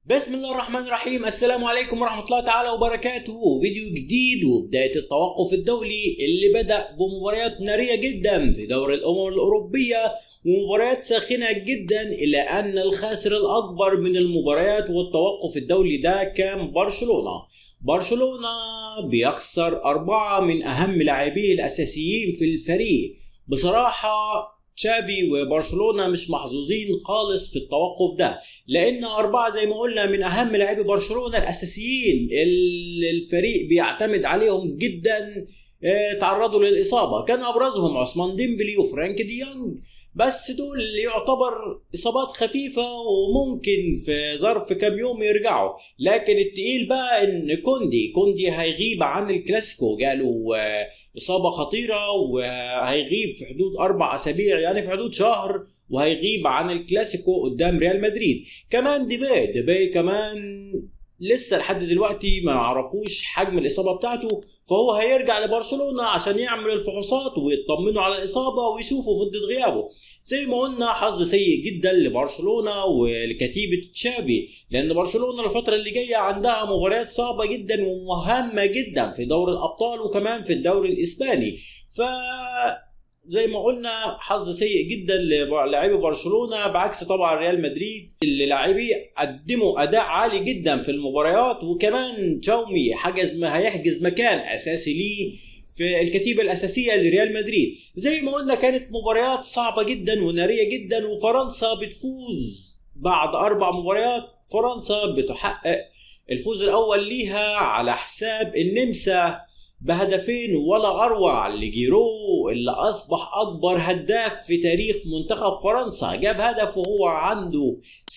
بسم الله الرحمن الرحيم السلام عليكم ورحمة الله تعالى وبركاته فيديو جديد وبداية التوقف الدولي اللي بدأ بمباريات نارية جدا في دوري الأمم الأوروبية ومباريات ساخنة جدا إلى أن الخاسر الأكبر من المباريات والتوقف الدولي ده كان برشلونة برشلونة بيخسر أربعة من أهم لاعبيه الأساسيين في الفريق بصراحة تشافي وبرشلونه مش محظوظين خالص في التوقف ده لان اربعه زي ما قلنا من اهم لاعبي برشلونه الاساسيين اللي الفريق بيعتمد عليهم جدا تعرضوا للاصابه كان ابرزهم عثمان ديمبلي وفرانك ديانج بس دول يعتبر اصابات خفيفه وممكن في ظرف كام يوم يرجعوا لكن التقيل بقى ان كوندي كوندي هيغيب عن الكلاسيكو جاله اصابه خطيره وهيغيب في حدود اربع اسابيع يعني في حدود شهر وهيغيب عن الكلاسيكو قدام ريال مدريد كمان ديبي ديبي كمان لسه لحد دلوقتي ما عرفوش حجم الاصابه بتاعته فهو هيرجع لبرشلونه عشان يعمل الفحوصات ويطمنوا على الاصابه ويشوفوا مده غيابه زي ما قلنا حظ سيء جدا لبرشلونه ولكتيبه تشافي لان برشلونه الفتره اللي جايه عندها مباريات صعبه جدا ومهمه جدا في دوري الابطال وكمان في الدوري الاسباني ف زي ما قلنا حظ سيء جدا للاعبي برشلونه بعكس طبعا ريال مدريد اللي لاعبيه قدموا اداء عالي جدا في المباريات وكمان تشاومي حجز ما هيحجز مكان اساسي ليه في الكتيبة الأساسية لريال مدريد زي ما قلنا كانت مباريات صعبة جدا ونارية جدا وفرنسا بتفوز بعد أربع مباريات فرنسا بتحقق الفوز الأول ليها على حساب النمسا بهدفين ولا اروع لجيرو اللي اصبح اكبر هداف في تاريخ منتخب فرنسا جاب هدف وهو عنده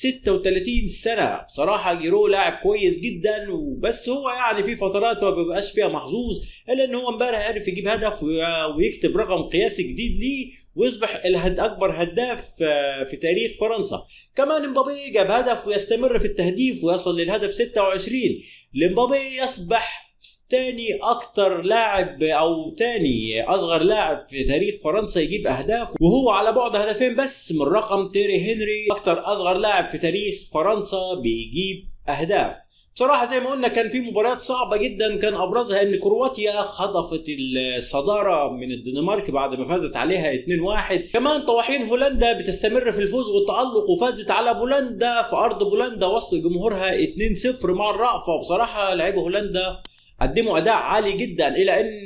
36 سنه بصراحه جيرو لاعب كويس جدا وبس هو يعني في فترات ما بيبقاش فيها محظوظ الا ان هو امبارح عرف يجيب هدف ويكتب رقم قياسي جديد ليه ويصبح الهد اكبر هداف في تاريخ فرنسا كمان امبابي جاب هدف ويستمر في التهديف ويصل للهدف 26 لمبابي يصبح تاني اكتر لاعب او تاني اصغر لاعب في تاريخ فرنسا يجيب اهداف وهو على بعد هدفين بس من رقم تيري هنري اكتر اصغر لاعب في تاريخ فرنسا بيجيب اهداف بصراحة زي ما قلنا كان في مباريات صعبة جدا كان أبرزها إن كرواتيا خطفت الصدارة من الدنمارك بعد ما فازت عليها 2-1 كمان طواحين هولندا بتستمر في الفوز والتألق وفازت على بولندا في أرض بولندا وسط جمهورها 2-0 مع الرأفة بصراحة لعيبة هولندا قدموا اداء عالي جدا الى ان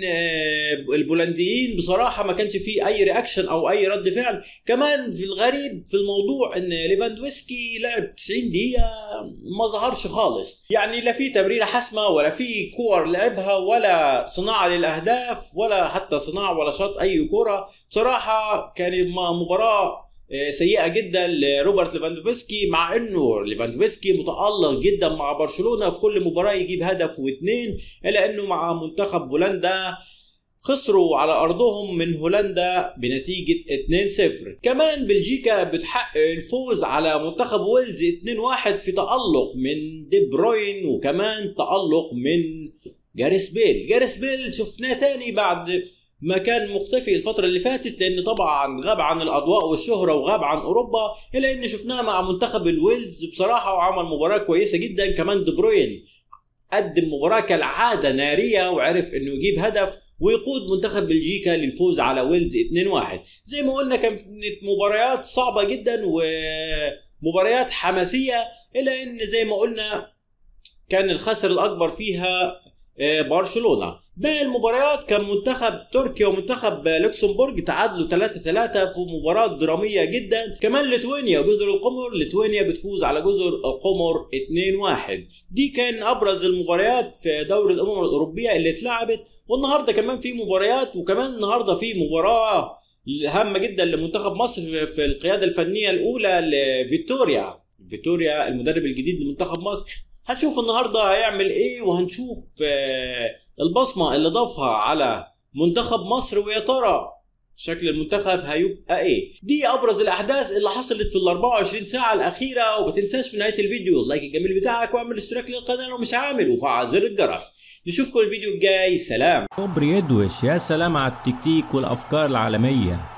البولنديين بصراحه ما كانش فيه اي رياكشن او اي رد فعل كمان في الغريب في الموضوع ان ليفاندوسكي لعب 90 دقيقه ما ظهرش خالص يعني لا في تمريره حاسمه ولا في كور لعبها ولا صناعه للاهداف ولا حتى صناعه ولا شاط اي كره بصراحه كانت مباراه سيئه جدا لروبرت ليفاندوفسكي مع انه ليفاندوفسكي متالق جدا مع برشلونه في كل مباراه يجيب هدف واثنين الا انه مع منتخب بولندا خسروا علي ارضهم من هولندا بنتيجه 2-0 كمان بلجيكا بتحقق الفوز على منتخب ويلز 2-1 في تالق من دي بروين وكمان تالق من جاريس بيل جاريس بيل شفناه تاني بعد ما كان مختفي الفترة اللي فاتت لأن طبعا غاب عن الأضواء والشهرة وغاب عن أوروبا إلا إن شفناه مع منتخب الويلز بصراحة وعمل مباراة كويسة جدا كمان دي بروين قدم مباراة كالعادة نارية وعرف إنه يجيب هدف ويقود منتخب بلجيكا للفوز على ويلز 2-1 زي ما قلنا كانت مباريات صعبة جدا ومباريات حماسية إلا إن زي ما قلنا كان الخسر الأكبر فيها برشلونه باقي المباريات كان منتخب تركيا ومنتخب لوكسمبورج تعادلوا 3 3 في مباراه دراميه جدا كمان ليتوانيا وجزر القمر ليتوانيا بتفوز على جزر القمر 2 1 دي كان ابرز المباريات في دوري الامم الاوروبيه اللي اتلعبت والنهارده كمان في مباريات وكمان النهارده في مباراه هامه جدا لمنتخب مصر في القياده الفنيه الاولى لفيكتوريا فيكتوريا المدرب الجديد لمنتخب مصر هنشوف النهارده هيعمل ايه وهنشوف البصمه اللي ضافها على منتخب مصر ويا ترى شكل المنتخب هيبقى ايه دي ابرز الاحداث اللي حصلت في ال 24 ساعه الاخيره وما تنساش في نهايه الفيديو اللايك الجميل بتاعك واعمل اشتراك للقناه لو مش عامل وفعل زر الجرس نشوفكم الفيديو الجاي سلام كوبري يدوش يا سلام على التكتيك والافكار العالميه